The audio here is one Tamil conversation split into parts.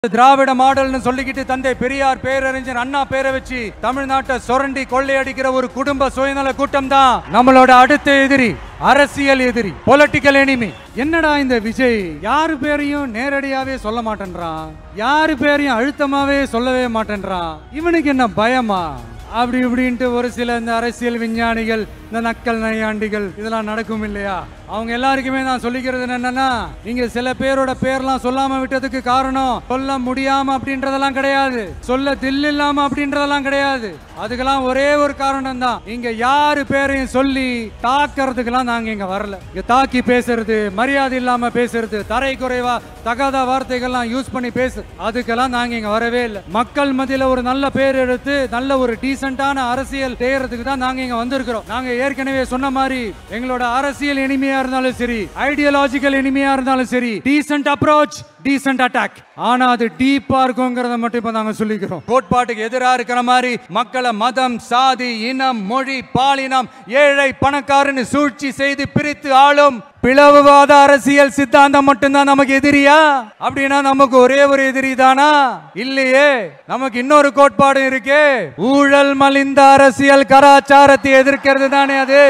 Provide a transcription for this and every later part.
திராவிட மாடல்னு சொல்லிக்கிட்டு தந்தை பெரியார் பேரறிஞர் அண்ணா பேரை வச்சு தமிழ்நாட்டை சுரண்டி கொள்ளையடிக்கிற ஒரு குடும்ப சுயநல கூட்டம் தான் நம்மளோட அடுத்த எதிரி அரசியல் எதிரி பொலிட்டிக்கல் எனிமி என்னடா இந்த விஜய் யாரு பேரையும் நேரடியாவே சொல்ல மாட்டேன்றான் யாரு பேரையும் அழுத்தமாவே சொல்லவே மாட்டேன்றான் இவனுக்கு என்ன பயமா அப்படி இப்படின்ட்டு ஒரு சில இந்த அரசியல் விஞ்ஞானிகள் இந்த நக்கல் நையாண்டிகள் இதெல்லாம் நடக்கும் இல்லையா அவங்க எல்லாருக்குமே நான் சொல்லிக்கிறது என்னன்னா நீங்க சில பேரோட பேர்லாம் சொல்லாம விட்டதுக்கு காரணம் சொல்ல முடியாம அப்படின்றதெல்லாம் கிடையாது சொல்ல தில் இல்லாம அப்படின்றதெல்லாம் கிடையாது அதுக்கெல்லாம் ஒரே ஒரு காரணம் தான் இங்க யாரு பேரையும் சொல்லி தாக்குறதுக்கெல்லாம் நாங்க இங்க வரல இங்க தாக்கி பேசுறது மரியாதை இல்லாம பேசுறது தரை குறைவா தகாத வார்த்தைகள்லாம் யூஸ் பண்ணி பேசு அதுக்கெல்லாம் நாங்க இங்க வரவே இல்லை மக்கள் மத்தியில ஒரு நல்ல பேர் எடுத்து நல்ல ஒரு டீசென்டான அரசியல் செய்யறதுக்கு தான் நாங்க இங்க வந்திருக்கிறோம் நாங்க ஏற்கனவே சொன்ன மாதிரி எங்களோட அரசியல் இனிமையா இருந்தாலும் சரி ஐடியாலஜிக்கல் இனிமையா இருந்தாலும் சரி டீசென்ட் அப்ரோச் டீசென்ட் அட்டாக் ஆனா அது டீப்பா இருக்குங்கிறத மட்டும் இப்ப நாங்க சொல்லிக்கிறோம் கோட்பாட்டுக்கு எதிரா இருக்கிற மாதிரி மக்களை மதம் சாதி இனம் மொழி பாலினம் ஏழை பணக்காரன்னு சூழ்ச்சி செய்து பிரித்து ஆளும் பிளவுவாத அரசியல் சித்தாந்தம் மட்டும்தான் நமக்கு எதிரியா அப்படின்னா நமக்கு ஒரே ஒரு எதிரி தானா இல்லையே நமக்கு இன்னொரு கோட்பாடு இருக்கே ஊழல் மலிந்த அரசியல் கலாச்சாரத்தை எதிர்க்கிறது தானே அது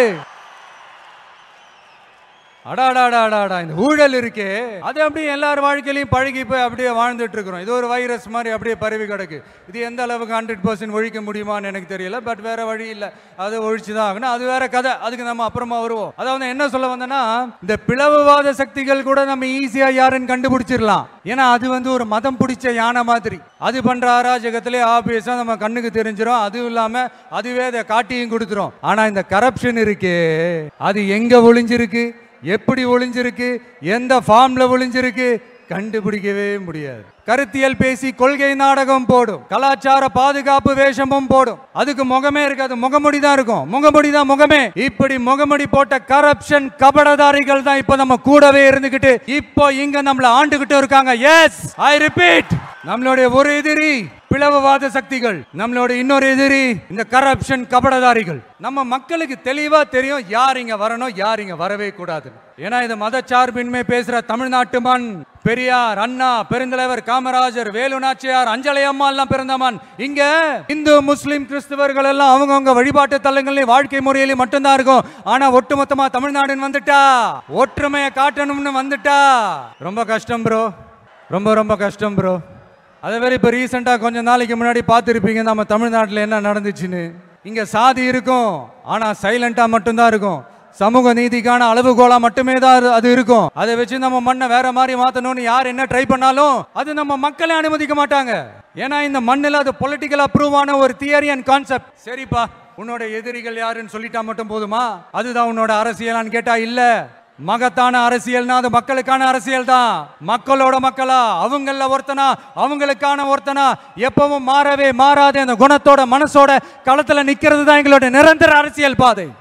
அடாடாடாடாடா இந்த ஊழல் இருக்கே அது அப்படியே எல்லார் வாழ்க்கையிலையும் பழகி போய் அப்படியே வாழ்ந்துட்டு இருக்கிறோம் இது ஒரு வைரஸ் மாதிரி அப்படியே பரவி கிடக்கு இது எந்த அளவுக்கு ஹண்ட்ரட் பர்சன்ட் ஒழிக்க முடியுமான்னு எனக்கு தெரியல பட் வேற வழி இல்லை அதை ஒழிச்சு தான் ஆகணும் அது வேற கதை அதுக்கு நம்ம அப்புறமா வருவோம் அதாவது என்ன சொல்ல வந்தேன்னா இந்த பிளவுவாத சக்திகள் கூட நம்ம ஈஸியா யாருன்னு கண்டுபிடிச்சிடலாம் ஏன்னா அது வந்து ஒரு மதம் பிடிச்ச யானை மாதிரி அது பண்ற அராஜகத்திலே ஆபியஸா நம்ம கண்ணுக்கு தெரிஞ்சிடும் அதுவும் இல்லாம அதுவே அதை காட்டியும் கொடுத்துரும் ஆனா இந்த கரப்ஷன் இருக்கே அது எங்க ஒளிஞ்சிருக்கு எப்படி ஒளிஞ்சிருக்கு எந்த ஃபார்ம்ல ஒளிஞ்சிருக்கு கண்டுபிடிக்கவே முடியாது கருத்தியல் பேசி கொள்கை நாடகம் போடும் கலாச்சார பாதுகாப்பு வேஷமும் போடும் அதுக்கு முகமே இருக்காது முகமுடி தான் இருக்கும் முகமுடி தான் முகமே இப்படி முகமுடி போட்ட கரப்ஷன் கபடதாரிகள் தான் இப்ப நம்ம கூடவே இருந்துகிட்டு இப்போ இங்க நம்மள ஆண்டுகிட்டு இருக்காங்க எஸ் ஐ ரிப்பீட் நம்மளுடைய ஒரு எதிரி பிளவுவாத சக்திகள் நம்மளோட இன்னொரு எதிரி இந்த கரப்ஷன் கபடதாரிகள் நம்ம மக்களுக்கு தெளிவா தெரியும் யார் இங்க வரணும் யார் இங்க வரவே கூடாது ஏன்னா இது மதச்சார்பின்மை பேசுற தமிழ்நாட்டு மண் பெரியார் அண்ணா பெருந்தலைவர் காமராஜர் வேலு நாச்சியார் அஞ்சலை அம்மா எல்லாம் பிறந்த மண் இங்க இந்து முஸ்லிம் கிறிஸ்தவர்கள் எல்லாம் அவங்கவங்க வழிபாட்டு தலங்களையும் வாழ்க்கை முறையிலையும் மட்டும்தான் இருக்கும் ஆனா ஒட்டுமொத்தமா தமிழ்நாடுன்னு வந்துட்டா ஒற்றுமையை காட்டணும்னு வந்துட்டா ரொம்ப கஷ்டம் ப்ரோ ரொம்ப ரொம்ப கஷ்டம் ப்ரோ அதே மாதிரி இப்போ ரீசெண்டாக கொஞ்ச நாளைக்கு முன்னாடி பார்த்துருப்பீங்க நம்ம தமிழ்நாட்டில் என்ன நடந்துச்சுன்னு இங்கே சாதி இருக்கும் ஆனால் சைலண்டாக மட்டும்தான் இருக்கும் சமூக நீதிக்கான அளவுகோலா மட்டுமே தான் அது- அது இருக்கும் அதை வச்சு நம்ம மண்ணை வேற மாதிரி மாத்தணும்னு யார் என்ன ட்ரை பண்ணாலும் அது நம்ம மக்களே அனுமதிக்க மாட்டாங்க ஏன்னா இந்த மண்ணில் அது பொலிட்டிக்கல் அப்ரூவ் ஆன ஒரு தியரி அண்ட் கான்செப்ட் சரிப்பா உன்னோட எதிரிகள் யாருன்னு சொல்லிட்டா மட்டும் போதுமா அதுதான் உன்னோட அரசியலான்னு கேட்டா இல்ல மகத்தான அரசியல்னா அது மக்களுக்கான அரசியல் தான் மக்களோட மக்களா அவங்கள ஒருத்தனா அவங்களுக்கான ஒருத்தனா எப்பவும் மாறவே மாறாத அந்த குணத்தோட மனசோட களத்துல நிக்கிறது தான் எங்களோட நிரந்தர அரசியல் பாதை